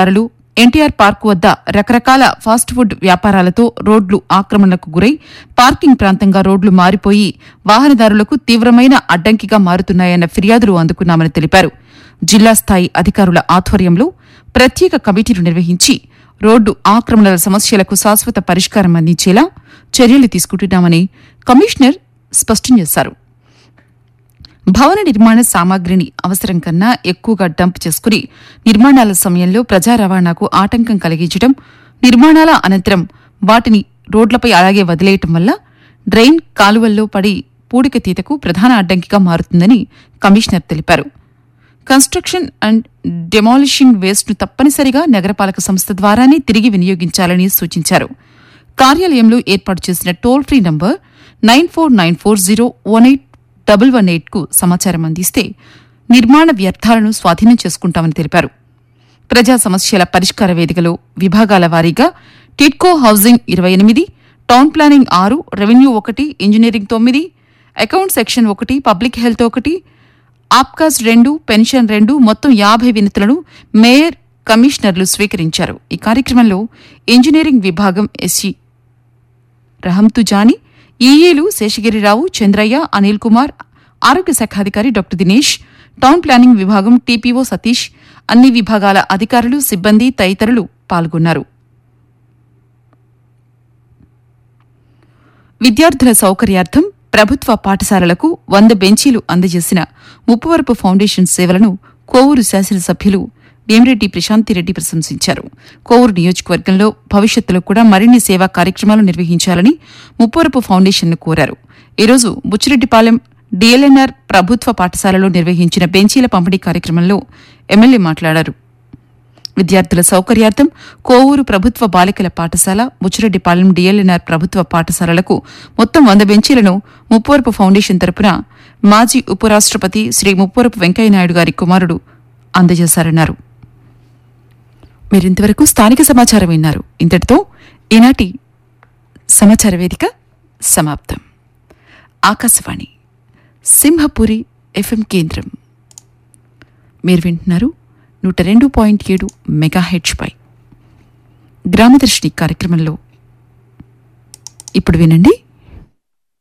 అధికారులు ఎన్టీఆర్ పార్క్ వద్ద రకరకాల ఫాస్ట్ ఫుడ్ వ్యాపారాలతో రోడ్లు ఆక్రమణలకు గురై పార్కింగ్ ప్రాంతంగా రోడ్లు మారిపోయి వాహనదారులకు తీవ్రమైన అడ్డంకిగా మారుతున్నాయన్న ఫిర్యాదులు అందుకున్నామని తెలిపారు జిల్లా స్థాయి అధికారుల ఆధ్వర్యంలో ప్రత్యేక కమిటీలు నిర్వహించి రోడ్డు ఆక్రమణల సమస్యలకు శాశ్వత పరిష్కారం అందించేలా చర్యలు తీసుకుంటున్నామని కమిషనర్ స్పష్టం చేశారు భవన నిర్మాణ సామాగ్రిని అవసరం కన్నా ఎక్కువగా డంప్ చేసుకుని నిర్మాణాల సమయంలో ప్రజా రవాణాకు ఆటంకం కలిగించడం నిర్మాణాల అనంతరం వాటిని రోడ్లపై అలాగే వదిలేయటం వల్ల డ్రైన్ కాలువల్లో పడి పూడిక తీతకు ప్రధాన అడ్డంకిగా మారుతుందని కమిషనర్ తెలిపారు కన్స్ట్రక్షన్ అండ్ డెమాలిషింగ్ వేస్ట్ను తప్పనిసరిగా నగరపాలక సంస్థ ద్వారానే తిరిగి వినియోగించాలని సూచించారు కార్యాలయంలో ఏర్పాటు చేసిన toll free number nine four nine four zero one eight double one ఎయిట్కు సమాచారం అందిస్తే నిర్మాణ వ్యర్థాలను స్వాధీనం చేసుకుంటామని తెలిపారు ప్రజా సమస్యల పరిష్కార వేదికలో విభాగాల వారీగా టిడ్కో హౌసింగ్ ఇరవై ఎనిమిది టౌన్ ప్లానింగ్ ఆరు రెవెన్యూ ఒకటి ఇంజనీరింగ్ తొమ్మిది అకౌంట్ సెక్షన్ ఒకటి పబ్లిక్ హెల్త్ ఒకటి ఆప్కాస్ రెండు పెన్షన్ రెండు మొత్తం యాభై వినతులను మేయర్ కమిషనర్లు స్వీకరించారు ఈ కార్యక్రమంలో ఇంజనీరింగ్ విభాగం ఎస్సీ రహంతుజాని ఈఈలు శేషగిరిరావు చంద్రయ్య అనిల్ కుమార్ ఆరోగ్య శాఖాధికారి డాక్టర్ దినేష్ టౌన్ ప్లానింగ్ విభాగం టీపీఓ సతీష్ అన్ని విభాగాల అధికారులు సిబ్బంది తదితరులు పాల్గొన్నారు విద్యార్థుల సౌకర్యార్థం ప్రభుత్వ పాఠశాలలకు వంద బెంచీలు అందజేసిన ముప్పవరపు ఫౌండేషన్ సేవలను కోవూరు శాసనసభ్యులు వేమిరెడ్డి ప్రశాంతిరెడ్డి ప్రశంసించారు కోవూరు నియోజకవర్గంలో భవిష్యత్తులో కూడా మరిన్ని సేవా కార్యక్రమాలు నిర్వహించాలని ముప్పవరపు ఫౌండేషన్ను కోరారు ఈరోజు బుచ్చిరెడ్డిపాలెం డిఎల్ఎన్ఆర్ ప్రభుత్వ పాఠశాలలో నిర్వహించిన బెంచీల పంపిణీ కార్యక్రమంలో ఎమ్మెల్యే మాట్లాడారు విద్యార్థుల సౌకర్యార్థం కోవూరు ప్రభుత్వ బాలికల పాఠశాల బుచ్చిరెడ్డిపాలెం డిఎల్ఎన్ఆర్ ప్రభుత్వ పాఠశాలలకు మొత్తం వంద బెంచీలను ముప్పవరపు ఫౌండేషన్ తరపున మాజీ ఉపరాష్ట్రపతి శ్రీ ముప్పవరపు వెంకయ్యనాయుడు గారి కుమారుడు అందజేశారన్నారు మీరింతవరకు స్థానిక సమాచారం విన్నారు ఇంతటితో ఈనాటి సమాచార వేదిక సమాప్తం ఆకాశవాణి సింహపురి ఎఫ్ఎం కేంద్రం మీరు వింటున్నారు నూట రెండు పాయింట్ ఏడు మెగాహెచ్పై గ్రామదర్శిని కార్యక్రమంలో ఇప్పుడు వినండి